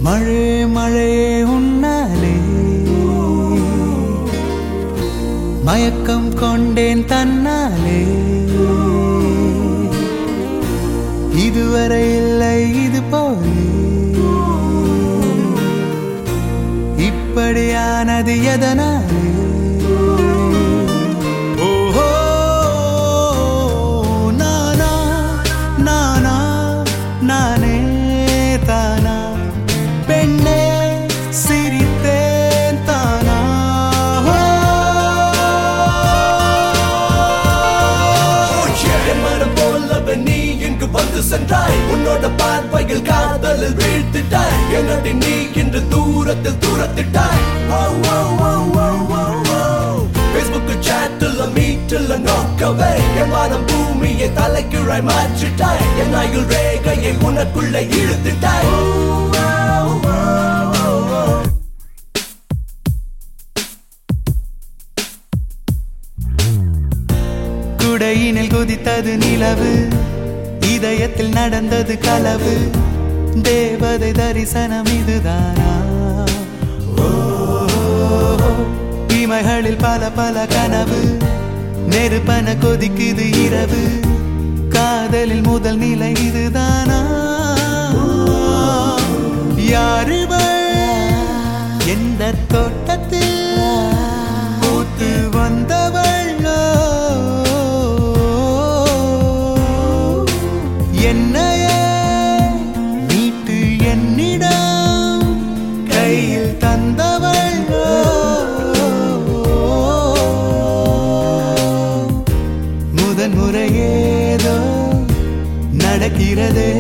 மழை மழையே உன்னாலே மயக்கம் கொண்டேன் தன்னாலே இதுவரை இல்லை இது போலே இப்படியானது எதனாலே ஓஹோ நானா நானா நானே தானா பெண்ணே சிரித்தேன் தானா என் மனம் போலவே நீ இங்கு வந்து சென்றாய் உன்னோட பார்வையில் காதலில் வீழ்த்திட்டாய் என்னடி நீ இன்று தூரத்தில் தூரத்திட்டாய் பேஸ்புக் சாட்டில் மீட்டில் நோக்கவே என் வானம் பூமியை தலைக்கீழாய் மாற்றிட்டாய் என் ஆயுள் ரேகையை உனக்குள்ளே இழுத்துட்டாய் குடையினில் குதித்தது நிலவு இதயத்தில் நடந்தது களவு தேவதை தரிசனம் இதுதானா ஓ, இமைகளில் பல பல கனவு நெருப்பன கொதிக்குது இரவு காதலில் முதல் நிலை இதுதானா யாருவள் எந்த தோட்டத்தில் பூத்து வந்தவள்ளோ என்னையே மீட்டு என்னிடம் கையில் தந்தவள்ளோ முதன் முறையேதோ நடக்கிறதே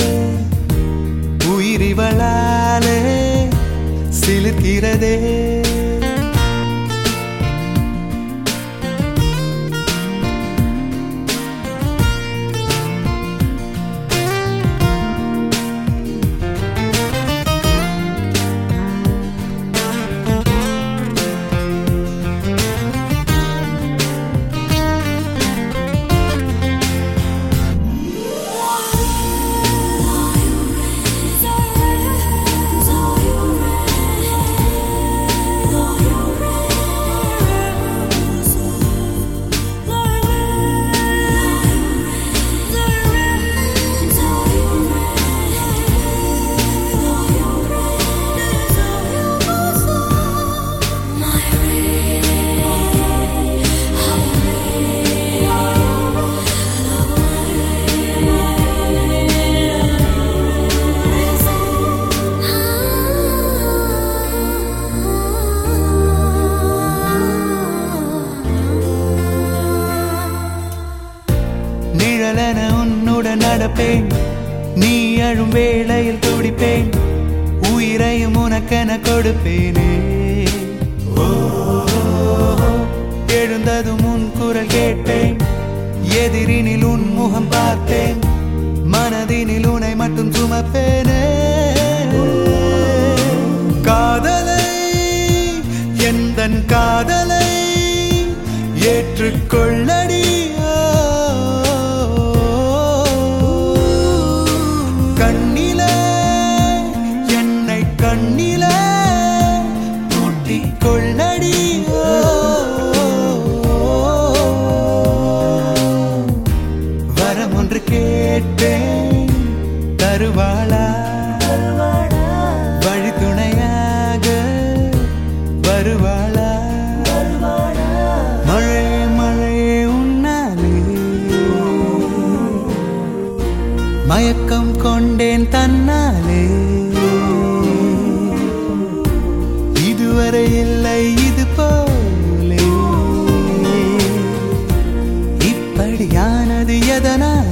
உயிரிவளாலே சிலிர்க்கிறதே நிழலென உன்னுடன் நடப்பேன் நீ அழும் வேளையில் துடிப்பேன் உயிரையும் உனக்கென கொடுப்பேனே ஓ, எழுந்ததும் உன் குரல் கேட்பேன் எதிரினில் உன் முகம் பார்த்தேன் மனதினில் உன்னை மட்டும் சுமப்பேனே காதலை எந்தன் காதலை ஏற்றுக்கொள்ளடி கண்ணிலே என்னை கண்ணிலே கூட்டிக் கொள்ளடி வரம் ஒன்று கேட்டேன் தருவாளா வழி துணையாக வருவாளா மழை மழை உன்னாலே மயக்கம் கொண்டேன் தன்னாலே இதுவரை இல்லை இது போலே இப்படியானது எதனால்